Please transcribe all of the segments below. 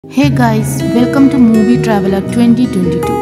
Hey guys, welcome to Movie Traveler 2022.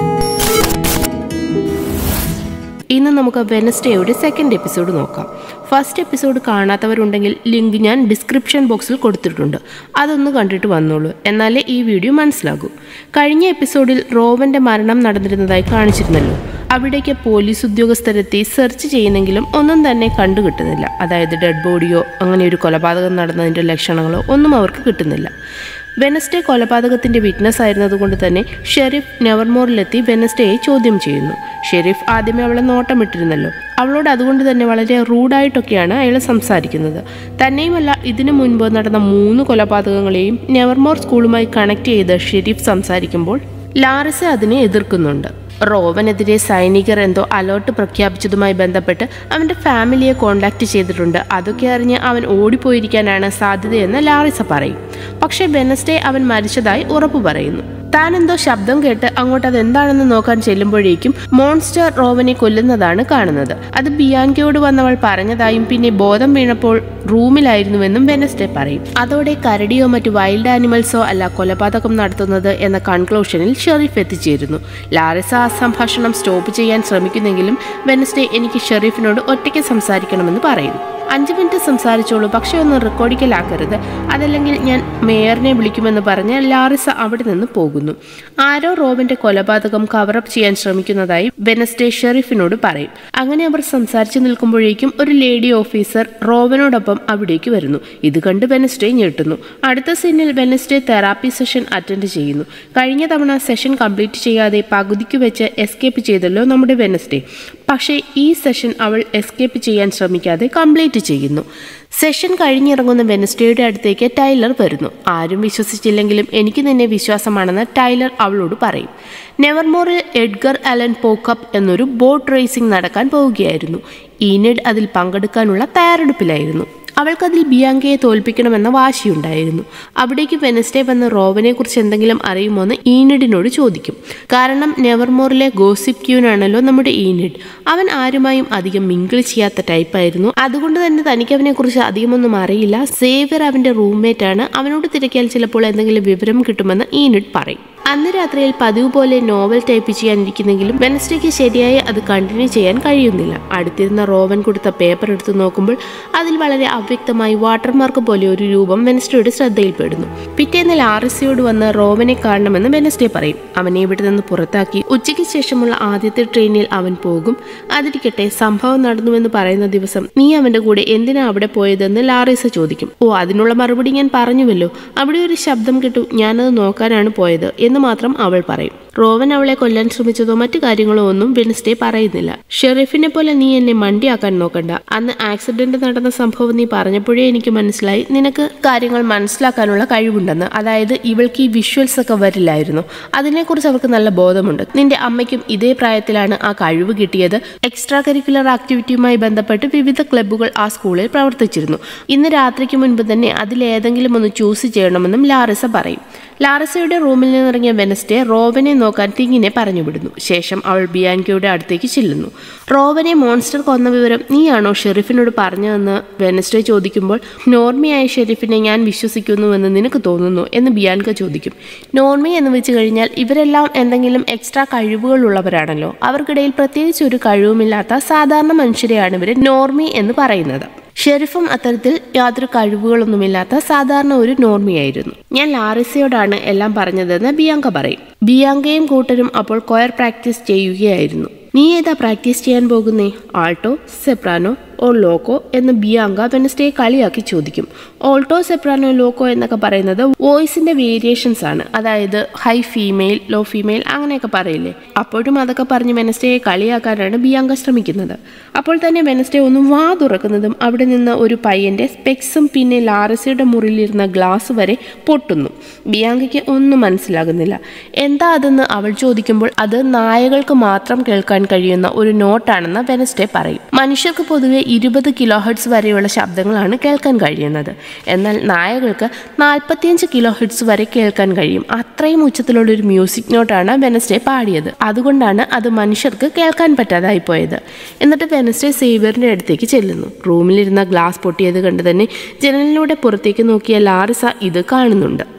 ഇന്ന് നമുക്ക് വെനസ്ഡേയുടെ സെക്കൻഡ് എപ്പിസോഡ് നോക്കാം ഫസ്റ്റ് എപ്പിസോഡ് കാണാത്തവരുണ്ടെങ്കിൽ ലിങ്ക് ഞാൻ ഡിസ്ക്രിപ്ഷൻ ബോക്സിൽ കൊടുത്തിട്ടുണ്ട് അതൊന്ന് കണ്ടിട്ട് വന്നോളൂ എന്നാലേ ഈ വീഡിയോ മനസ്സിലാകൂ കഴിഞ്ഞ എപ്പിസോഡിൽ റോവന്റെ മരണം നടന്നിരുന്നതായി കാണിച്ചിരുന്നല്ലോ അവിടേക്ക് പോലീസ് ഉദ്യോഗസ്ഥരെത്തി സെർച്ച് ചെയ്യുന്നെങ്കിലും ഒന്നും തന്നെ കണ്ടു കിട്ടുന്നില്ല അതായത് ഡെഡ് ബോഡിയോ അങ്ങനെ ഒരു കൊലപാതകം നടന്നതിൻ്റെ ലക്ഷണങ്ങളോ ഒന്നും അവർക്ക് കിട്ടുന്നില്ല വെനസ്ഡേ കൊലപാതകത്തിന്റെ വിറ്റ്നസ് ആയിരുന്നതുകൊണ്ട് തന്നെ ഷെരീഫ് നെവർമോറിലെത്തി വെനസ്ഡേയെ ചോദ്യം ചെയ്യുന്നു ഷെരീഫ് ആദ്യമേ അവളെ നോട്ടമിട്ടിരുന്നല്ലോ അവളോട് അതുകൊണ്ട് തന്നെ വളരെ റൂഡായിട്ടൊക്കെയാണ് അയാൾ സംസാരിക്കുന്നത് തന്നെയുമല്ല ഇതിനു മുൻപ് നടന്ന മൂന്ന് കൊലപാതകങ്ങളെയും നെവർമോർ സ്കൂളുമായി കണക്ട് ചെയ്ത് ഷെരീഫ് സംസാരിക്കുമ്പോൾ ലാറിസ അതിനെ എതിർക്കുന്നുണ്ട് റോവനെതിരെ സൈനികർ എന്തോ അലേർട്ട് പ്രഖ്യാപിച്ചതുമായി ബന്ധപ്പെട്ട് അവന്റെ ഫാമിലിയെ കോണ്ടാക്ട് ചെയ്തിട്ടുണ്ട് അതൊക്കെ അറിഞ്ഞ് അവൻ ഓടിപ്പോയിരിക്കാനാണ് സാധ്യതയെന്ന് ലാറിസ പറയും പക്ഷേ വെനസ്ഡേ അവൻ മരിച്ചതായി ഉറപ്പു പറയുന്നു താൻ എന്തോ ശബ്ദം കേട്ട് അങ്ങോട്ട് അത് എന്താണെന്ന് നോക്കാൻ ചെല്ലുമ്പോഴേക്കും മോൺസ്റ്റർ റോവനെ കൊല്ലുന്നതാണ് കാണുന്നത് അത് ബിയാൻകയോട് വന്നവൾ പറഞ്ഞതായും പിന്നെ ബോധം വീണപ്പോൾ റൂമിലായിരുന്നുവെന്നും വെനസ്ഡേ പറയും അതോടെ കരടിയോ മറ്റു വൈൽഡ് ആനിമൽസോ അല്ല കൊലപാതകം നടത്തുന്നത് എന്ന കൺക്ലൂഷനിൽ ഷെറീഫ് എത്തിച്ചേരുന്നു ലാറിസ ആ സംഭാഷണം സ്റ്റോപ്പ് ചെയ്യാൻ ശ്രമിക്കുന്നെങ്കിലും വെനസ്ഡേ എനിക്ക് ഷെറീഫിനോട് ഒറ്റയ്ക്ക് സംസാരിക്കണമെന്ന് പറയുന്നു അഞ്ച് മിനിറ്റ് സംസാരിച്ചോളൂ പക്ഷേ ഒന്ന് റെക്കോർഡിക്കലാക്കരുത് അതല്ലെങ്കിൽ ഞാൻ മേയറിനെ വിളിക്കുമെന്ന് പറഞ്ഞ് ലാറിസ അവിടെ നിന്ന് പോകുന്നു ആരോ റോബിന്റെ കൊലപാതകം കവറപ്പ് ചെയ്യാൻ ശ്രമിക്കുന്നതായി വെനസ്ഡേ ഷെറീഫിനോട് പറയും അങ്ങനെ അവർ സംസാരിച്ചു നിൽക്കുമ്പോഴേക്കും ഒരു ലേഡി ഓഫീസർ റോബിനോടൊപ്പം അവിടേക്ക് വരുന്നു ഇത് കണ്ട് വെനസ്ഡേ ഞെട്ടുന്നു അടുത്ത സീനിൽ വെനസ്ഡേ തെറാപ്പി സെഷൻ അറ്റൻഡ് ചെയ്യുന്നു കഴിഞ്ഞ തവണ സെഷൻ കംപ്ലീറ്റ് ചെയ്യാതെ പകുതിക്ക് വെച്ച് എസ്കേപ്പ് ചെയ്തല്ലോ നമ്മുടെ വെനസ്ഡേ പക്ഷേ ഈ സെഷൻ അവൾ എസ്കേപ്പ് ചെയ്യാൻ ശ്രമിക്കാതെ കംപ്ലീറ്റ് ചെയ്യുന്നു സെഷൻ കഴിഞ്ഞിറങ്ങുന്ന വെനസ്ഡേയുടെ അടുത്തേക്ക് ടൈലർ വരുന്നു ആരും വിശ്വസിച്ചില്ലെങ്കിലും എനിക്ക് നിന്നെ വിശ്വാസമാണെന്ന് ടൈലർ അവളോട് പറയും നെവർമോറിൽ എഡ്ഗർ അലൻ പോക്കപ്പ് എന്നൊരു ബോട്ട് റേസിംഗ് നടക്കാൻ പോവുകയായിരുന്നു ഈനഡ് അതിൽ പങ്കെടുക്കാനുള്ള തയ്യാറെടുപ്പിലായിരുന്നു അവൾക്കതിൽ ബിയാങ്കയെ തോൽപ്പിക്കണമെന്ന വാശിയുണ്ടായിരുന്നു അവിടേക്ക് വെനസ്ഡേ വന്ന് റോവനെ കുറിച്ച് എന്തെങ്കിലും അറിയുമോ എന്ന് ഈനിഡിനോട് ചോദിക്കും കാരണം നെവർമോറിലെ ഗോസിപ്പ് ക്യൂനാണല്ലോ നമ്മുടെ ഈനിഡ് അവൻ ആരുമായും അധികം മിങ്കിൾ ചെയ്യാത്ത ടൈപ്പായിരുന്നു അതുകൊണ്ട് തന്നെ തനിക്ക് അവനെ കുറിച്ച് അധികമൊന്നും അറിയില്ല സേവിയർ അവന്റെ റൂംമേറ്റ് ആണ് അവനോട് തിരക്കിയാൽ ചിലപ്പോൾ എന്തെങ്കിലും വിവരം കിട്ടുമെന്ന് ഈനിഡ് പറയും അന്ന് രാത്രിയിൽ പതിവ് പോലെ നോവൽ ടൈപ്പ് ചെയ്യാനിരിക്കുന്നെങ്കിലും വെനസ്ഡേക്ക് ശരിയായി അത് കണ്ടിന്യൂ ചെയ്യാൻ കഴിയുന്നില്ല അടുത്തിരുന്ന റോവൻ കൊടുത്ത പേപ്പർ എടുത്തു നോക്കുമ്പോൾ അതിൽ വളരെ അവ്യക്തമായി വാട്ടർമാർക്ക് പോലെ ഒരു രൂപം വെനസ്ഡേയുടെ ശ്രദ്ധയിൽപ്പെടുന്നു പിറ്റേന്ന് ലാറിസയോട് വന്ന് റോവനെ കാണണമെന്ന് വെനസ്ഡേ പറയും അവനെ ഇവിടെ നിന്ന് പുറത്താക്കി ഉച്ചയ്ക്ക് ശേഷമുള്ള ആദ്യത്തെ ട്രെയിനിൽ അവൻ പോകും അതിരിക്കട്ടെ സംഭവം നടന്നുവെന്ന് പറയുന്ന ദിവസം നീ അവന്റെ കൂടെ എന്തിനാ അവിടെ പോയതെന്ന് ലാറിസ ചോദിക്കും ഓ അതിനുള്ള മറുപടി ഞാൻ പറഞ്ഞുവല്ലോ അവിടെ ഒരു ശബ്ദം കിട്ടു ഞാനത് നോക്കാനാണ് പോയത് എന്ന് മാത്രം അവൾ പറയും റോവൻ അവളെ കൊല്ലാൻ ശ്രമിച്ചതോ മറ്റു കാര്യങ്ങളോ ഒന്നും വെനസ്ഡേ പറയുന്നില്ല ഷെറീഫിനെ പോലെ നീ എന്നെ മണ്ടിയാക്കാൻ നോക്കണ്ട അന്ന് ആക്സിഡന്റ് നടന്ന സംഭവം നീ പറഞ്ഞപ്പോഴേ എനിക്ക് മനസ്സിലായി നിനക്ക് കാര്യങ്ങൾ മനസ്സിലാക്കാനുള്ള കഴിവുണ്ടെന്ന് അതായത് ഇവൾക്ക് ഈ വിഷ്വൽസ് ഒക്കെ വരില്ലായിരുന്നു അതിനെക്കുറിച്ച് അവൾക്ക് നല്ല ബോധമുണ്ട് നിന്റെ അമ്മയ്ക്കും ഇതേ പ്രായത്തിലാണ് ആ കഴിവ് കിട്ടിയത് എക്സ്ട്രാ കരിക്കുലർ ആക്ടിവിറ്റിയുമായി ബന്ധപ്പെട്ട് വിവിധ ക്ലബ്ബുകൾ ആ സ്കൂളിൽ പ്രവർത്തിച്ചിരുന്നു ഇന്ന് രാത്രിക്ക് മുൻപ് തന്നെ അതിലേതെങ്കിലും ഒന്ന് ചൂസ് ചെയ്യണമെന്നും ലാറിസ പറയും ലാറിസയുടെ റൂമിൽ നിന്നിറങ്ങിയ വെനസ്ഡേ റോവനെ നോക്കാൻ തിങ്ങിനെ പറഞ്ഞുവിടുന്നു ശേഷം അവൾ ബിയാൻകയുടെ അടുത്തേക്ക് ചെല്ലുന്നു റോവനെ മോൺസ്റ്റർ കൊന്ന വിവരം നീയാണോ ഷെരീഫിനോട് പറഞ്ഞതെന്ന് വെനസ്ഡേ ചോദിക്കുമ്പോൾ നോർമിയായ ഷെരീഫിനെ ഞാൻ വിശ്വസിക്കുന്നുവെന്ന് നിനക്ക് തോന്നുന്നു എന്ന് ബിയാൻക ചോദിക്കും നോർമി എന്ന് വെച്ച് കഴിഞ്ഞാൽ ഇവരെല്ലാം എന്തെങ്കിലും എക്സ്ട്രാ കഴിവുകളുള്ളവരാണല്ലോ അവർക്കിടയിൽ പ്രത്യേകിച്ച് ഒരു കഴിവുമില്ലാത്ത സാധാരണ മനുഷ്യരെയാണ് ഇവരെ നോർമി എന്ന് പറയുന്നത് ഷെരീഫും അത്തരത്തിൽ യാതൊരു കഴിവുകളൊന്നുമില്ലാത്ത സാധാരണ ഒരു നോർമിയായിരുന്നു ഞാൻ ലാറിസയോടാണ് എല്ലാം പറഞ്ഞതെന്ന് ബിയാങ്ക പറയും ബിയാങ്കയും കൂട്ടരും അപ്പോൾ കൊയർ പ്രാക്ടീസ് ചെയ്യുകയായിരുന്നു നീ ഏതാ പ്രാക്ടീസ് ചെയ്യാൻ പോകുന്നേ ആൾട്ടോ സെപ്രാനോ ഓ ലോക്കോ എന്ന് ബിയാങ്ക വെനസ്ഡേ കളിയാക്കി ചോദിക്കും ഓൾട്ടോ സെപ്രാനോ ലോക്കോ എന്നൊക്കെ പറയുന്നത് വോയിസിന്റെ വേരിയേഷൻസ് ആണ് അതായത് ഹൈ ഫീമെയിൽ ലോ ഫീമെയിൽ അങ്ങനെയൊക്കെ പറയില്ലേ അപ്പോഴും അതൊക്കെ പറഞ്ഞ് വെനസ്ഡേയെ കളിയാക്കാനാണ് ബിയാങ്ക ശ്രമിക്കുന്നത് അപ്പോൾ തന്നെ വെനസ്ഡേ ഒന്ന് വാ തുറക്കുന്നതും അവിടെ നിന്ന് ഒരു പയ്യന്റെ സ്പെക്സും പിന്നെ ലാറസയുടെ മുറിയിലിരുന്ന ഗ്ലാസ് വരെ പൊട്ടുന്നു ബിയാങ്കയ്ക്ക് ഒന്നും മനസ്സിലാകുന്നില്ല എന്താ അതെന്ന് അവൾ ചോദിക്കുമ്പോൾ അത് നായകൾക്ക് മാത്രം കേൾക്കാൻ കഴിയുന്ന ഒരു നോട്ടാണെന്ന് വെനസ്ഡേ പറയും മനുഷ്യർക്ക് പൊതുവെ ഇരുപത് കിലോ ഹെഡ്സ് വരെയുള്ള ശബ്ദങ്ങളാണ് കേൾക്കാൻ കഴിയുന്നത് എന്നാൽ നായകൾക്ക് നാൽപ്പത്തിയഞ്ച് കിലോ ഹെഡ്സ് വരെ കേൾക്കാൻ കഴിയും അത്രയും ഉച്ചത്തിലുള്ള ഒരു മ്യൂസിക് നോട്ടാണ് വെനസ്ഡേ പാടിയത് അതുകൊണ്ടാണ് അത് മനുഷ്യർക്ക് കേൾക്കാൻ പറ്റാതായി പോയത് എന്നിട്ട് വെനസ്ഡേ സേവിയറിന്റെ അടുത്തേക്ക് ചെല്ലുന്നു റൂമിലിരുന്ന ഗ്ലാസ് പൊട്ടിയത് കണ്ട് തന്നെ ജനലിലൂടെ പുറത്തേക്ക് നോക്കിയ ലാറിസ ഇത് കാണുന്നുണ്ട്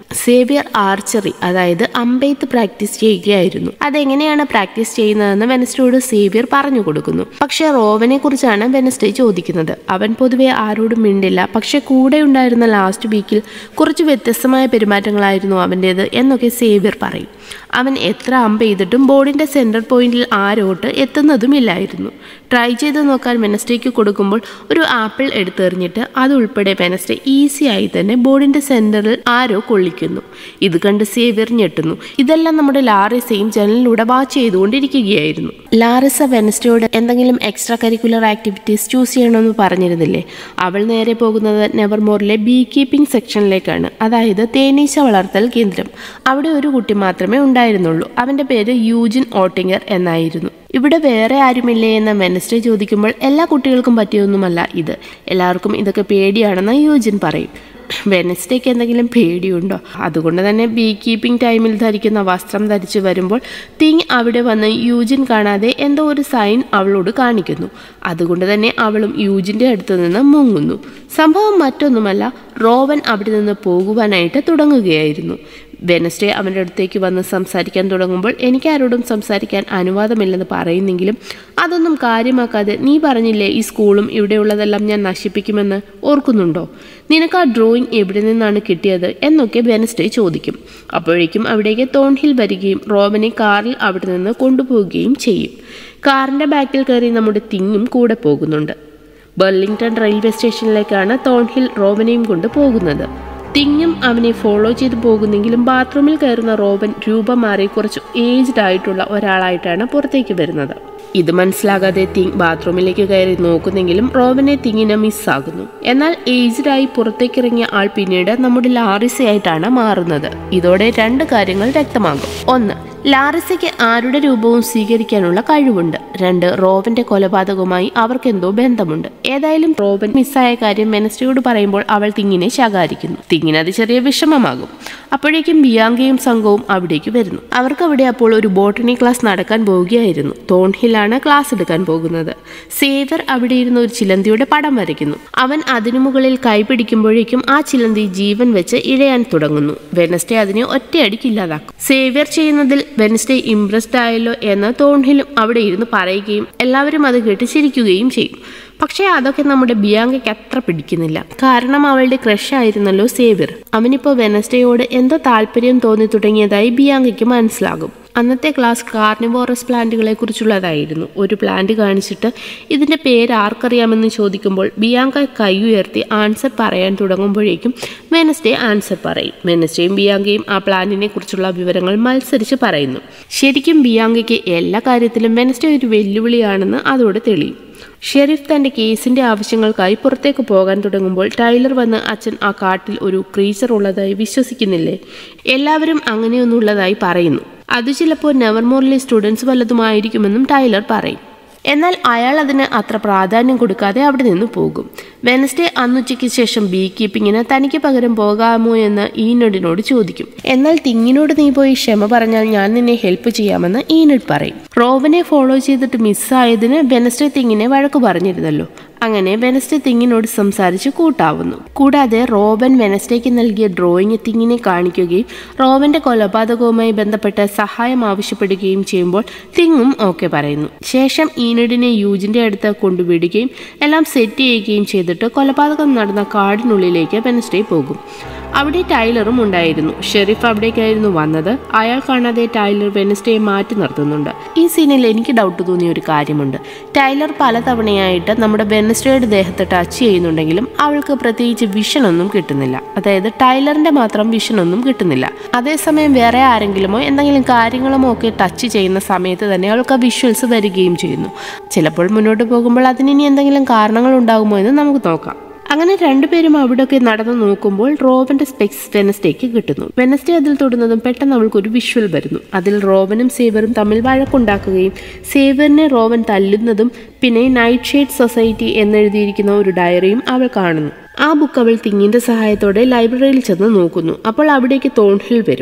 സേവിയർ ആർച്ചറി അതായത് അമ്പെയ്ത്ത് പ്രാക്ടീസ് ചെയ്യുകയായിരുന്നു അതെങ്ങനെയാണ് പ്രാക്ടീസ് ചെയ്യുന്നതെന്ന് വെനസ്ഡേയോട് സേവിയർ പറഞ്ഞു കൊടുക്കുന്നു പക്ഷെ റോവനെ കുറിച്ചാണ് വെനസ്ഡേ ചോദിക്കുന്നത് അവൻ പൊതുവെ ആരോടും മിണ്ടില്ല പക്ഷെ കൂടെ ഉണ്ടായിരുന്ന ലാസ്റ്റ് വീക്കിൽ കുറച്ച് വ്യത്യസ്തമായ പെരുമാറ്റങ്ങളായിരുന്നു അവൻ്റേത് എന്നൊക്കെ സേവിയർ പറയും അവൻ എത്ര അമ്പ് ചെയ്തിട്ടും ബോർഡിന്റെ സെന്റർ പോയിന്റിൽ ആരോട്ട് എത്തുന്നതുമില്ലായിരുന്നു ട്രൈ ചെയ്ത് നോക്കാൻ വെനസ്ഡേക്ക് കൊടുക്കുമ്പോൾ ഒരു ആപ്പിൾ എടുത്തെറിഞ്ഞിട്ട് അതുൾപ്പെടെ വെനസ്ഡേ ഈസി ആയി തന്നെ ബോർഡിന്റെ സെന്ററിൽ ആരോ കൊള്ളിക്കുന്നു ഇത് കണ്ട് സേവിയർ ഞെട്ടുന്നു ഇതെല്ലാം നമ്മുടെ ലാറിസയും ജനലിലൂടെ വാച്ച് ചെയ്തുകൊണ്ടിരിക്കുകയായിരുന്നു ലാറിസ വെനസ്ഡേയോട് എന്തെങ്കിലും എക്സ്ട്രാ കരിക്കുലർ ആക്ടിവിറ്റീസ് ചൂസ് ചെയ്യണമെന്ന് പറഞ്ഞിരുന്നില്ലേ അവൾ നേരെ പോകുന്നത് നെവർമോറിലെ ബീ കീപ്പിംഗ് സെക്ഷനിലേക്കാണ് അതായത് തേനീച്ച വളർത്തൽ കേന്ദ്രം അവിടെ ഒരു കുട്ടി മാത്രമേ ഉണ്ടായിരുന്നുള്ളൂ അവന്റെ പേര് യൂജിൻ ഓട്ടിങ്ങർ എന്നായിരുന്നു ഇവിടെ വേറെ ആരുമില്ലേ എന്ന് വെനസ്ഡേ ചോദിക്കുമ്പോൾ എല്ലാ കുട്ടികൾക്കും പറ്റിയൊന്നുമല്ല ഇത് എല്ലാവർക്കും ഇതൊക്കെ പേടിയാണെന്ന് യൂജിൻ പറയും വെനസ്ഡേക്ക് എന്തെങ്കിലും പേടിയുണ്ടോ അതുകൊണ്ട് തന്നെ ബീ കീപ്പിംഗ് ടൈമിൽ ധരിക്കുന്ന വസ്ത്രം ധരിച്ചു വരുമ്പോൾ തിങ് അവിടെ വന്ന് യൂജിൻ കാണാതെ എന്തോ ഒരു സൈൻ അവളോട് കാണിക്കുന്നു അതുകൊണ്ട് തന്നെ അവളും യൂജിൻ്റെ അടുത്ത് നിന്ന് മുങ്ങുന്നു സംഭവം മറ്റൊന്നുമല്ല റോവൻ അവിടെ നിന്ന് പോകുവാനായിട്ട് തുടങ്ങുകയായിരുന്നു വെനസ്ഡേ അവൻ്റെ അടുത്തേക്ക് വന്ന് സംസാരിക്കാൻ തുടങ്ങുമ്പോൾ എനിക്ക് ആരോടും സംസാരിക്കാൻ അനുവാദമില്ലെന്ന് പറയുന്നെങ്കിലും അതൊന്നും കാര്യമാക്കാതെ നീ പറഞ്ഞില്ലേ ഈ സ്കൂളും ഇവിടെയുള്ളതെല്ലാം ഞാൻ നശിപ്പിക്കുമെന്ന് ഓർക്കുന്നുണ്ടോ നിനക്ക് ആ ഡ്രോയിങ് എവിടെ നിന്നാണ് കിട്ടിയത് എന്നൊക്കെ വെനസ്ഡേ ചോദിക്കും അപ്പോഴേക്കും അവിടേക്ക് തോൺഹിൽ വരികയും റോബനെ കാറിൽ അവിടെ നിന്ന് കൊണ്ടുപോവുകയും ചെയ്യും കാറിൻ്റെ ബാക്കിൽ കയറി നമ്മുടെ തിങ്ങും കൂടെ പോകുന്നുണ്ട് ബർലിംഗ്ടൺ റെയിൽവേ സ്റ്റേഷനിലേക്കാണ് തോൺഹിൽ റോബനെയും കൊണ്ട് പോകുന്നത് തിങ്ങും അവനെ ഫോളോ ചെയ്തു പോകുന്നെങ്കിലും ബാത്റൂമിൽ കയറുന്ന റോബൻ രൂപം മാറി കുറച്ച് ഏജ്ഡ് ആയിട്ടുള്ള ഒരാളായിട്ടാണ് പുറത്തേക്ക് വരുന്നത് ഇത് മനസ്സിലാകാതെ തിങ് ബാത്റൂമിലേക്ക് കയറി നോക്കുന്നെങ്കിലും റോബനെ തിങ്ങിന് മിസ്സാകുന്നു എന്നാൽ ഏജ്ഡ് ആയി പുറത്തേക്കിറങ്ങിയ ആൾ പിന്നീട് നമ്മുടെ ലാറിസയായിട്ടാണ് മാറുന്നത് ഇതോടെ രണ്ട് കാര്യങ്ങൾ വ്യക്തമാകും ഒന്ന് ലാറിസയ്ക്ക് ആരുടെ രൂപവും സ്വീകരിക്കാനുള്ള കഴിവുണ്ട് രണ്ട് റോബന്റെ കൊലപാതകവുമായി അവർക്കെന്തോ ബന്ധമുണ്ട് ഏതായാലും റോബൻ മിസ്സായ കാര്യം മെനസ്റ്റിയോട് പറയുമ്പോൾ അവൾ തിങ്ങിനെ ശകാരിക്കുന്നു തിങ്ങിന് അത് ചെറിയ വിഷമമാകും അപ്പോഴേക്കും ബിയാങ്കയും സംഘവും അവിടേക്ക് വരുന്നു അവർക്ക് അവിടെ അപ്പോൾ ഒരു ബോട്ടണി ക്ലാസ് നടക്കാൻ പോവുകയായിരുന്നു തോൺഹില്ലാണ് ക്ലാസ് എടുക്കാൻ പോകുന്നത് സേവർ അവിടെ ഇരുന്ന് ഒരു ചിലന്തിയുടെ പടം വരയ്ക്കുന്നു അവൻ അതിനു മുകളിൽ കൈ പിടിക്കുമ്പോഴേക്കും ആ ചിലന്തി ജീവൻ വെച്ച് ഇഴയാൻ തുടങ്ങുന്നു വെനസ്ഡേ അതിനെ ഒറ്റയടിക്ക് ഇല്ലാതാക്കും സേവ്യർ ചെയ്യുന്നതിൽ വെനസ്ഡേ ഇംപ്രസ്ഡ് ആയല്ലോ എന്ന് തോൺഹിലും അവിടെ ഇരുന്ന് പറയുകയും എല്ലാവരും അത് കേട്ട് ചിരിക്കുകയും ചെയ്യും പക്ഷേ അതൊക്കെ നമ്മുടെ ബിയാങ്കയ്ക്ക് അത്ര പിടിക്കുന്നില്ല കാരണം അവളുടെ ക്രഷ് ആയിരുന്നല്ലോ സേവ്യർ അവനിപ്പോൾ വെനസ്ഡേയോട് എന്തോ താല്പര്യം തോന്നി തുടങ്ങിയതായി ബിയാങ്കയ്ക്ക് മനസ്സിലാകും അന്നത്തെ ക്ലാസ് കാർണിവോറസ് പ്ലാന്റുകളെ കുറിച്ചുള്ളതായിരുന്നു ഒരു പ്ലാന്റ് കാണിച്ചിട്ട് ഇതിൻ്റെ പേര് ആർക്കറിയാമെന്ന് ചോദിക്കുമ്പോൾ ബിയാങ്ക കൈ ഉയർത്തി ആൻസർ പറയാൻ തുടങ്ങുമ്പോഴേക്കും വെനസ്ഡേ ആൻസർ പറയും വെനസ്ഡേയും ബിയാങ്കയും ആ പ്ലാന്റിനെ കുറിച്ചുള്ള വിവരങ്ങൾ മത്സരിച്ച് പറയുന്നു ശരിക്കും ബിയാങ്കയ്ക്ക് എല്ലാ കാര്യത്തിലും വെനസ്ഡേ ഒരു വെല്ലുവിളിയാണെന്ന് അതോടെ തെളിയും ഷെരീഫ് തന്റെ കേസിന്റെ ആവശ്യങ്ങൾക്കായി പുറത്തേക്ക് പോകാൻ തുടങ്ങുമ്പോൾ ടൈലർ വന്ന് അച്ഛൻ ആ കാട്ടിൽ ഒരു ക്രീച്ചർ ഉള്ളതായി വിശ്വസിക്കുന്നില്ലേ എല്ലാവരും അങ്ങനെയൊന്നുള്ളതായി പറയുന്നു അത് ചിലപ്പോൾ നെവർമോറിലെ സ്റ്റുഡൻസ് വല്ലതുമായിരിക്കുമെന്നും ടൈലർ പറയും എന്നാൽ അയാൾ അതിന് അത്ര പ്രാധാന്യം കൊടുക്കാതെ അവിടെ നിന്ന് പോകും വെനസ്ഡേ അന്നുച്ചയ്ക്ക് ശേഷം ബീ കീപ്പിങ്ങിന് തനിക്ക് പകരം പോകാമോ എന്ന് ഈനഡിനോട് ചോദിക്കും എന്നാൽ തിങ്ങിനോട് നീ പോയി ക്ഷമ പറഞ്ഞാൽ ഞാൻ നിന്നെ ഹെൽപ്പ് ചെയ്യാമെന്ന് ഈനഡ് പറയും റോബനെ ഫോളോ ചെയ്തിട്ട് മിസ്സായതിന് വെനസ്ഡേ തിങ്ങിനെ വഴക്ക് പറഞ്ഞിരുന്നല്ലോ അങ്ങനെ വെനസ്ഡേ തിങ്ങിനോട് സംസാരിച്ച് കൂട്ടാവുന്നു കൂടാതെ റോബൻ വെനസ്ഡേക്ക് നൽകിയ ഡ്രോയിങ് തിങ്ങിനെ കാണിക്കുകയും റോബന്റെ കൊലപാതകവുമായി ബന്ധപ്പെട്ട് സഹായം ആവശ്യപ്പെടുകയും ചെയ്യുമ്പോൾ തിങ്ങും ഓക്കെ പറയുന്നു ശേഷം ഈനഡിനെ യൂജിന്റെ അടുത്ത് കൊണ്ടുവിടുകയും എല്ലാം സെറ്റ് ചെയ്യുകയും ചെയ്തിട്ട് കൊലപാതകം നടന്ന കാടിനുള്ളിലേക്ക് വെനസ്ഡേ പോകും അവിടെ ടൈലറും ഉണ്ടായിരുന്നു ഷെരീഫ് അവിടേക്കായിരുന്നു വന്നത് അയാൾ കാണാതെ ടൈലർ വെനസ്ഡേയെ മാറ്റി നിർത്തുന്നുണ്ട് ഈ സീനിൽ എനിക്ക് ഡൗട്ട് തോന്നിയ ഒരു കാര്യമുണ്ട് ടൈലർ പലതവണയായിട്ട് നമ്മുടെ വെനസ്ഡേയുടെ ദേഹത്ത് ടച്ച് ചെയ്യുന്നുണ്ടെങ്കിലും അവൾക്ക് പ്രത്യേകിച്ച് വിഷൻ ഒന്നും കിട്ടുന്നില്ല അതായത് ടൈലറിന്റെ മാത്രം വിഷൻ ഒന്നും കിട്ടുന്നില്ല അതേസമയം വേറെ ആരെങ്കിലുമോ എന്തെങ്കിലും കാര്യങ്ങളുമോ ഒക്കെ ടച്ച് ചെയ്യുന്ന സമയത്ത് തന്നെ അവൾക്ക് ആ വിഷ്വൽസ് വരികയും ചെയ്യുന്നു ചിലപ്പോൾ മുന്നോട്ട് പോകുമ്പോൾ അതിനി എന്തെങ്കിലും കാരണങ്ങൾ ഉണ്ടാകുമോ എന്ന് നമുക്ക് നോക്കാം അങ്ങനെ രണ്ടുപേരും അവിടെയൊക്കെ നടന്നു നോക്കുമ്പോൾ റോബന്റെ സ്പെക്സ് വെനസ്ഡേക്ക് കിട്ടുന്നു വെനസ്ഡേ അതിൽ തൊടുന്നതും പെട്ടെന്ന് അവൾക്ക് ഒരു വിഷ്വൽ വരുന്നു അതിൽ റോബനും സേവറും തമ്മിൽ വഴക്കുണ്ടാക്കുകയും സേവറിനെ റോബൻ തല്ലുന്നതും പിന്നെ നൈറ്റ് ഷെയ്ഡ് സൊസൈറ്റി എന്നെഴുതിയിരിക്കുന്ന ഒരു ഡയറിയും അവൾ കാണുന്നു ആ ബുക്ക് അവൾ തിങ്ങിന്റെ സഹായത്തോടെ ലൈബ്രറിയിൽ ചെന്ന് നോക്കുന്നു അപ്പോൾ അവിടേക്ക് തോൺഹിൽ വരും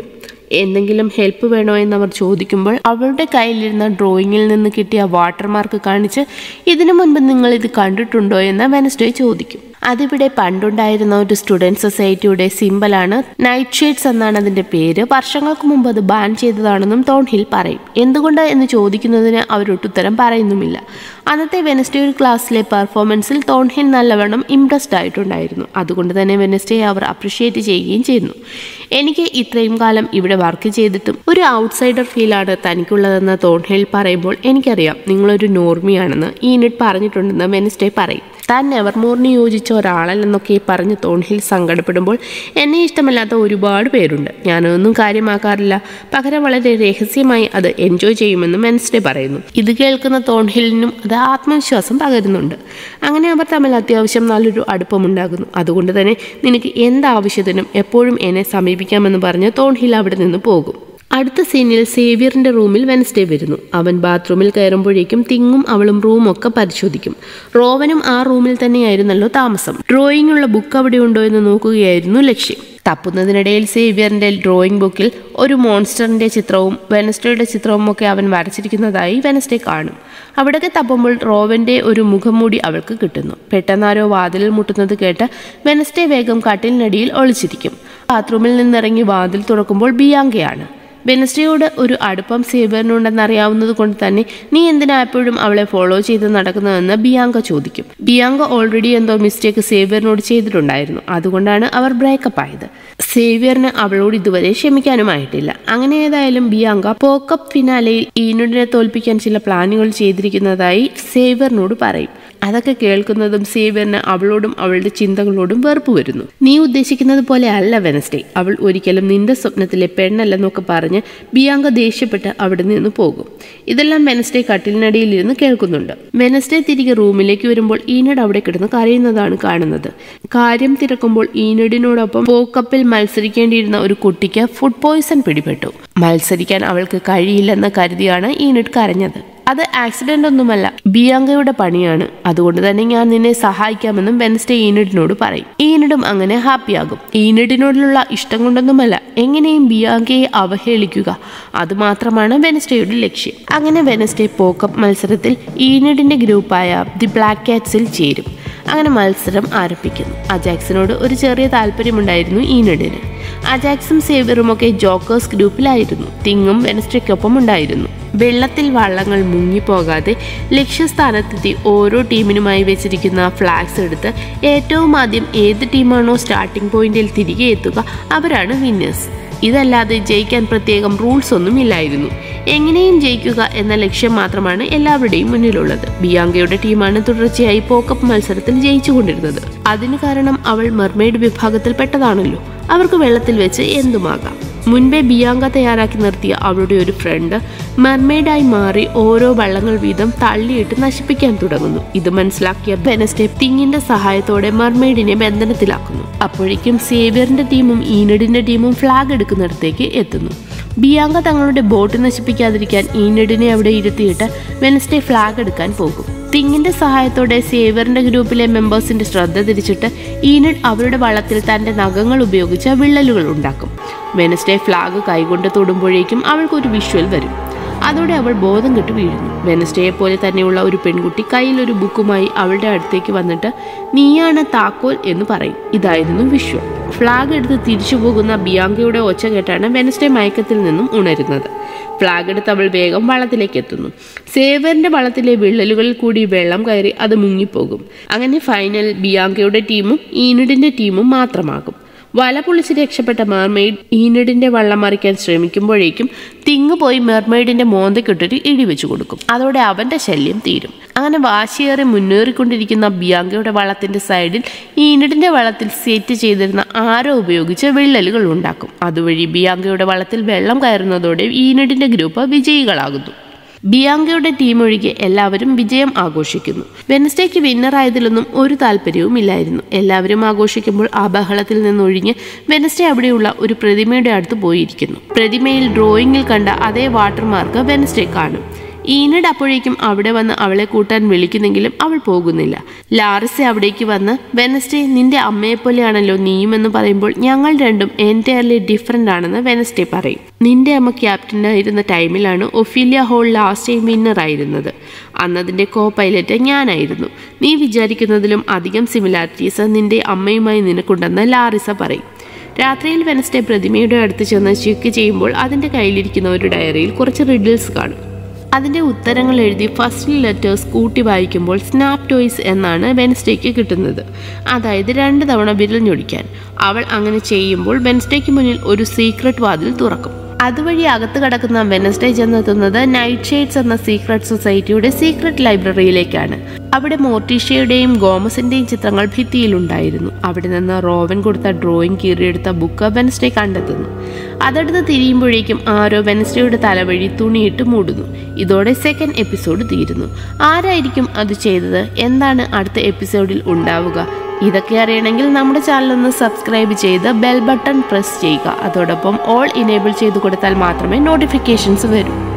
എന്തെങ്കിലും ഹെൽപ്പ് വേണോ എന്ന് അവർ ചോദിക്കുമ്പോൾ അവളുടെ കയ്യിലിരുന്ന ഡ്രോയിങ്ങിൽ നിന്ന് കിട്ടിയ വാട്ടർമാർക്ക് കാണിച്ച് ഇതിനു മുൻപ് നിങ്ങൾ ഇത് കണ്ടിട്ടുണ്ടോ എന്ന് വെനസ്ഡേ ചോദിക്കും അതിവിടെ പണ്ടുണ്ടായിരുന്ന ഒരു സ്റ്റുഡൻറ് സൊസൈറ്റിയുടെ സിമ്പലാണ് നൈറ്റ് ഷെയ്ഡ്സ് എന്നാണ് അതിന്റെ പേര് വർഷങ്ങൾക്ക് മുമ്പ് അത് ബാൻ ചെയ്തതാണെന്നും തോൺഹിൽ പറയും എന്തുകൊണ്ട് എന്ന് ചോദിക്കുന്നതിന് അവരൊട്ടുത്തരം പറയുന്നുമില്ല അന്നത്തെ വെനസ്ഡേ ഒരു ക്ലാസ്സിലെ പെർഫോമൻസിൽ തോൺഹിൽ നല്ലവണ്ണം ഇംപ്രസ്ഡ് ആയിട്ടുണ്ടായിരുന്നു അതുകൊണ്ട് തന്നെ വെനസ്ഡേ അവർ അപ്രിഷ്യേറ്റ് ചെയ്യുകയും ചെയ്യുന്നു എനിക്ക് ഇത്രയും കാലം ഇവിടെ വർക്ക് ചെയ്തിട്ടും ഒരു ഔട്ട്സൈഡർ ഫീലാണ് തനിക്കുള്ളതെന്ന് തോൺഹിൽ പറയുമ്പോൾ എനിക്കറിയാം നിങ്ങളൊരു നോർമിയാണെന്ന് ഈനിറ്റ് പറഞ്ഞിട്ടുണ്ടെന്ന് വെനസ്ഡേ പറയും താൻ നെവർമോറിന് യോജിച്ച ഒരാളല്ലെന്നൊക്കെ പറഞ്ഞ് തോൺഹിൽ സങ്കടപ്പെടുമ്പോൾ എന്നെ ഇഷ്ടമല്ലാത്ത ഒരുപാട് പേരുണ്ട് ഞാനതൊന്നും കാര്യമാക്കാറില്ല പകരം വളരെ രഹസ്യമായി അത് എൻജോയ് ചെയ്യുമെന്ന് വെൻസ്ഡേ പറയുന്നു ഇത് കേൾക്കുന്ന തോൺഹിലിനും അത് ആത്മവിശ്വാസം പകരുന്നുണ്ട് അങ്ങനെ അവർ തമ്മിൽ അത്യാവശ്യം നല്ലൊരു അടുപ്പമുണ്ടാകുന്നു അതുകൊണ്ട് തന്നെ നിനക്ക് എന്താവശ്യത്തിനും എപ്പോഴും എന്നെ സമീപിക്കാമെന്ന് പറഞ്ഞ് തോൺഹിൽ അവിടെ നിന്ന് പോകും അടുത്ത സീനിൽ സേവിയറിന്റെ റൂമിൽ വെൻസ്ഡേ വരുന്നു അവൻ ബാത്റൂമിൽ കയറുമ്പോഴേക്കും തിങ്ങും അവളും റൂമൊക്കെ പരിശോധിക്കും റോവനും ആ റൂമിൽ തന്നെയായിരുന്നല്ലോ താമസം ഡ്രോയിങ് ഉള്ള ബുക്ക് അവിടെ ഉണ്ടോ എന്ന് നോക്കുകയായിരുന്നു ലക്ഷ്യം തപ്പുന്നതിനിടയിൽ സേവിയറിന്റെ ഡ്രോയിങ് ബുക്കിൽ ഒരു മോൺസ്റ്ററിന്റെ ചിത്രവും വെനസ്ഡേയുടെ ചിത്രവും ഒക്കെ അവൻ വരച്ചിരിക്കുന്നതായി വെനസ്ഡേ കാണും അവിടൊക്കെ തപ്പുമ്പോൾ റോവന്റെ ഒരു മുഖംമൂടി അവൾക്ക് കിട്ടുന്നു പെട്ടെന്നാരോ വാതിലിൽ മുട്ടുന്നത് കേട്ട് വെനസ്ഡേ വേഗം കട്ടിലിനടിയിൽ ഒളിച്ചിരിക്കും ബാത്റൂമിൽ നിന്നിറങ്ങി വാതിൽ തുറക്കുമ്പോൾ ബിയാങ്കയാണ് വെനസ്ഡേയോട് ഒരു അടുപ്പം സേബറിനുണ്ടെന്ന് അറിയാവുന്നത് കൊണ്ട് തന്നെ നീ എന്തിനാ എപ്പോഴും അവളെ ഫോളോ ചെയ്ത് നടക്കുന്നതെന്ന് ബിയാങ്ക ചോദിക്കും ബിയാങ്ക ഓൾറെഡി എന്തോ മിസ്റ്റേക്ക് സേവിയറിനോട് ചെയ്തിട്ടുണ്ടായിരുന്നു അതുകൊണ്ടാണ് അവർ ബ്രേക്കപ്പ് ആയത് സേവിയറിന് അവളോട് ഇതുവരെ ക്ഷമിക്കാനുമായിട്ടില്ല അങ്ങനെ ഏതായാലും ബിയാങ്ക പോക്കപ്പ് ഫിനാലയിൽ ഈനുഡിനെ തോൽപ്പിക്കാൻ ചില പ്ലാനുകൾ ചെയ്തിരിക്കുന്നതായി സേവിയറിനോട് പറയും അതൊക്കെ കേൾക്കുന്നതും സേവിയറിന് അവളോടും അവളുടെ ചിന്തകളോടും വെറുപ്പ് വരുന്നു നീ ഉദ്ദേശിക്കുന്നത് പോലെ അല്ല വെനസ്ഡേ അവൾ ഒരിക്കലും നിന്റെ സ്വപ്നത്തിലെ പെണ്ണല്ലെന്നൊക്കെ പറഞ്ഞ് ബിയാങ്ക ദേഷ്യപ്പെട്ട് അവിടെ നിന്ന് പോകും ഇതെല്ലാം വെനസ്ഡേ കട്ടിലിനടിയിൽ ഇരുന്ന് കേൾക്കുന്നുണ്ട് വെനസ്ഡേ തിരികെ റൂമിലേക്ക് വരുമ്പോൾ ഈനഡ് അവിടെ കിടന്ന് കരയുന്നതാണ് കാണുന്നത് കാര്യം തിരക്കുമ്പോൾ ഈനഡിനോടൊപ്പം പോക്കപ്പിൽ മത്സരിക്കേണ്ടിയിരുന്ന ഒരു കുട്ടിക്ക് ഫുഡ് പോയ്സൺ പിടിപെട്ടു മത്സരിക്കാൻ അവൾക്ക് കഴിയില്ലെന്ന് കരുതിയാണ് ഈനഡ് കരഞ്ഞത് അത് ആക്സിഡന്റ് ഒന്നുമല്ല ബിയാങ്കയുടെ പണിയാണ് അതുകൊണ്ട് തന്നെ ഞാൻ നിന്നെ സഹായിക്കാമെന്നും വെൻസ്ഡേ ഈനഡിനോട് പറയും ഈനഡും അങ്ങനെ ഹാപ്പിയാകും ഈനഡിനോടുള്ള ഇഷ്ടം കൊണ്ടൊന്നുമല്ല എങ്ങനെയും ബിയാങ്കയെ അവഹേളിക്കുക അതുമാത്രമാണ് വെനസ്ഡേയുടെ ലക്ഷ്യം അങ്ങനെ വെനസ്ഡേ പോക്കപ്പ് മത്സരത്തിൽ ഈനഡിന്റെ ഗ്രൂപ്പായ ദി ബ്ലാക്ക് കാറ്റ്സിൽ ചേരും അങ്ങനെ മത്സരം ആരംഭിക്കുന്നു അജാക്സിനോട് ഒരു ചെറിയ താല്പര്യമുണ്ടായിരുന്നു ഈനഡിന് അജാക്സും സേവിയറുമൊക്കെ ജോക്കേഴ്സ് ഗ്രൂപ്പിലായിരുന്നു തിങ്ങും വെനസ്ഡേക്കൊപ്പം ഉണ്ടായിരുന്നു വെള്ളത്തിൽ വള്ളങ്ങൾ മുങ്ങിപ്പോകാതെ ലക്ഷ്യസ്ഥാനത്തെത്തി ഓരോ ടീമിനുമായി വെച്ചിരിക്കുന്ന ഫ്ലാഗ്സ് എടുത്ത് ഏറ്റവും ആദ്യം ഏത് ടീമാണോ സ്റ്റാർട്ടിംഗ് പോയിന്റിൽ തിരികെ എത്തുക അവരാണ് വിന്നേഴ്സ് ഇതല്ലാതെ ജയിക്കാൻ പ്രത്യേകം റൂൾസ് ഒന്നും ഇല്ലായിരുന്നു എങ്ങനെയും ജയിക്കുക എന്ന ലക്ഷ്യം മാത്രമാണ് എല്ലാവരുടെയും മുന്നിലുള്ളത് ബിയാങ്കയുടെ ടീമാണ് തുടർച്ചയായി പോക്കപ്പ് മത്സരത്തിൽ ജയിച്ചുകൊണ്ടിരുന്നത് അതിന് കാരണം അവൾ മെർമെയ്ഡ് വിഭാഗത്തിൽപ്പെട്ടതാണല്ലോ അവർക്ക് വെള്ളത്തിൽ വെച്ച് എന്തുമാകാം മുൻപേ ബിയാങ്ക തയ്യാറാക്കി നിർത്തിയ അവളുടെ ഒരു ഫ്രണ്ട് മെർമെയ്ഡായി മാറി ഓരോ വള്ളങ്ങൾ വീതം തള്ളിയിട്ട് നശിപ്പിക്കാൻ തുടങ്ങുന്നു ഇത് മനസ്സിലാക്കിയ ബെനസ്റ്റെ തിങ്ങിന്റെ സഹായത്തോടെ മെർമെയ്ഡിനെ ബന്ധനത്തിലാക്കുന്നു അപ്പോഴേക്കും സേവിയറിന്റെ ടീമും ഈനഡിന്റെ ടീമും ഫ്ലാഗ് എടുക്കുന്നിടത്തേക്ക് എത്തുന്നു ബിയാങ്ക തങ്ങളുടെ ബോട്ട് നശിപ്പിക്കാതിരിക്കാൻ ഈനഡിനെ അവിടെ ഇരുത്തിയിട്ട് വെനസ്ഡേ ഫ്ലാഗ് എടുക്കാൻ പോകും തിങ്ങിന്റെ സഹായത്തോടെ സേവറിന്റെ ഗ്രൂപ്പിലെ മെമ്പേഴ്സിന്റെ ശ്രദ്ധ തിരിച്ചിട്ട് ഈനഡ് അവരുടെ വള്ളത്തിൽ തന്റെ നഖങ്ങൾ ഉപയോഗിച്ച് വിള്ളലുകൾ ഉണ്ടാക്കും വെനസ്ഡേ ഫ്ലാഗ് കൈകൊണ്ട് തൊടുമ്പോഴേക്കും അവൾക്കൊരു വിഷ്വൽ വരും അതോടെ അവൾ ബോധം കെട്ട് വീഴുന്നു വെനസ്ഡേയെ പോലെ തന്നെയുള്ള ഒരു പെൺകുട്ടി കയ്യിൽ ഒരു ബുക്കുമായി അവളുടെ അടുത്തേക്ക് വന്നിട്ട് നീയാണ് താക്കോൽ എന്ന് പറയും ഇതായിരുന്നു വിഷ്വൽ ഫ്ലാഗ് എടുത്ത് തിരിച്ചു പോകുന്ന ബിയാങ്കയുടെ ഒച്ച കേട്ടാണ് വെനസ്ഡേ മയക്കത്തിൽ നിന്നും ഉണരുന്നത് ഫ്ലാഗ് എടുത്ത് അവൾ വേഗം വള്ളത്തിലേക്ക് എത്തുന്നു സേവറിന്റെ വള്ളത്തിലെ വിള്ളലുകളിൽ കൂടി വെള്ളം കയറി അത് മുങ്ങിപ്പോകും അങ്ങനെ ഫൈനൽ ബിയാങ്കയുടെ ടീമും ഈനിഡിന്റെ ടീമും മാത്രമാകും വല പൊളിച്ച് രക്ഷപ്പെട്ട മെർമെയ്ഡ് ഈനിഡിന്റെ വള്ളം മറിക്കാൻ ശ്രമിക്കുമ്പോഴേക്കും തിങ്ങ് പോയി മെർമെയ്ഡിന്റെ മോന്തയ്ക്കിട്ടൊരു ഇടി വെച്ചു കൊടുക്കും അതോടെ അവന്റെ ശല്യം തീരും അങ്ങനെ വാശിയേറെ മുന്നേറിക്കൊണ്ടിരിക്കുന്ന ബിയാങ്കയുടെ വള്ളത്തിന്റെ സൈഡിൽ ഈനിഡിന്റെ വള്ളത്തിൽ സെറ്റ് ചെയ്തിരുന്ന ആരോ ഉപയോഗിച്ച് വിള്ളലുകൾ ഉണ്ടാക്കും അതുവഴി ബിയാങ്കയുടെ വള്ളത്തിൽ വെള്ളം കയറുന്നതോടെ ഈനിഡിന്റെ ഗ്രൂപ്പ് വിജയികളാകുന്നു ബിയാങ്കയുടെ ടീം ഒഴികെ എല്ലാവരും വിജയം ആഘോഷിക്കുന്നു വെനസ്ഡേക്ക് വിന്നറായതിലൊന്നും ഒരു താല്പര്യവും ഇല്ലായിരുന്നു എല്ലാവരും ആഘോഷിക്കുമ്പോൾ ആ ബഹളത്തിൽ നിന്നൊഴിഞ്ഞ് വെനസ്ഡേ അവിടെയുള്ള ഒരു പ്രതിമയുടെ അടുത്ത് പോയിരിക്കുന്നു പ്രതിമയിൽ ഡ്രോയിങ്ങിൽ കണ്ട അതേ വാട്ടർമാർക്ക് വെനസ്ഡേ കാണും ഈനഡ് അപ്പോഴേക്കും അവിടെ വന്ന് അവളെ കൂട്ടാൻ വിളിക്കുന്നെങ്കിലും അവൾ പോകുന്നില്ല ലാറിസെ അവിടേക്ക് വന്ന് വെനസ്ഡേ നിന്റെ അമ്മയെപ്പോലെയാണല്ലോ നീയും എന്ന് പറയുമ്പോൾ ഞങ്ങൾ രണ്ടും എൻറ്റയർലി ഡിഫറെൻ്റ് ആണെന്ന് വെനസ്ഡേ പറയും നിന്റെ അമ്മ ക്യാപ്റ്റനായിരുന്ന ടൈമിലാണ് Ophelia hall last time winner ആയിരുന്നത് അന്നതിൻ്റെ കോ പൈലറ്റ് ഞാനായിരുന്നു നീ വിചാരിക്കുന്നതിലും അധികം സിമിലാരിറ്റീസ് നിന്റെ അമ്മയുമായി നിനക്കുണ്ടെന്ന് ലാറിസ പറയും രാത്രിയിൽ വെനസ്ഡേ പ്രതിമയുടെ അടുത്ത് ചെന്ന് ചെക്ക് ചെയ്യുമ്പോൾ അതിൻ്റെ കയ്യിലിരിക്കുന്ന ഒരു ഡയറിയിൽ കുറച്ച് റിഡിൽസ് കാണും അതിൻ്റെ ഉത്തരങ്ങൾ എഴുതി ഫസ്റ്റ് ലെറ്റേഴ്സ് കൂട്ടി വായിക്കുമ്പോൾ സ്നാപ് ടോയ്സ് എന്നാണ് വെൻസ്ഡേക്ക് കിട്ടുന്നത് അതായത് രണ്ട് തവണ വിരൽ ഞൊടിക്കാൻ അവൾ അങ്ങനെ ചെയ്യുമ്പോൾ വെൻസ്ഡേക്ക് മുന്നിൽ ഒരു സീക്രട്ട് വാതിൽ തുറക്കും അതുവഴി അകത്ത് കിടക്കുന്ന വെനസ്ഡേ ചെന്നെത്തുന്നത് നൈറ്റ് ഷെയ്ഡ്സ് എന്ന സീക്രട്ട് സൊസൈറ്റിയുടെ സീക്രട്ട് ലൈബ്രറിയിലേക്കാണ് അവിടെ മോർട്ടീഷ്യയുടെയും ഗോമസിന്റെയും ചിത്രങ്ങൾ ഭിത്തിയിലുണ്ടായിരുന്നു അവിടെ നിന്ന് റോവൻ കൊടുത്ത ഡ്രോയിങ് കീറിയെടുത്ത ബുക്ക് വെനസ്ഡേ കണ്ടെത്തുന്നു അതെടുത്ത് തിരിയുമ്പോഴേക്കും ആരോ വെനസ്ഡേയുടെ തലവഴി തുണിയിട്ട് മൂടുന്നു ഇതോടെ സെക്കൻഡ് എപ്പിസോഡ് തീരുന്നു ആരായിരിക്കും അത് ചെയ്തത് എന്താണ് അടുത്ത എപ്പിസോഡിൽ ഉണ്ടാവുക ഇതൊക്കെ അറിയണമെങ്കിൽ നമ്മുടെ ചാനൽ ഒന്ന് സബ്സ്ക്രൈബ് ചെയ്ത് ബെൽ ബട്ടൺ പ്രസ് ചെയ്യുക അതോടൊപ്പം ഓൾ ഇനേബിൾ ചെയ്ത് കൊടുത്താൽ മാത്രമേ നോട്ടിഫിക്കേഷൻസ് വരൂ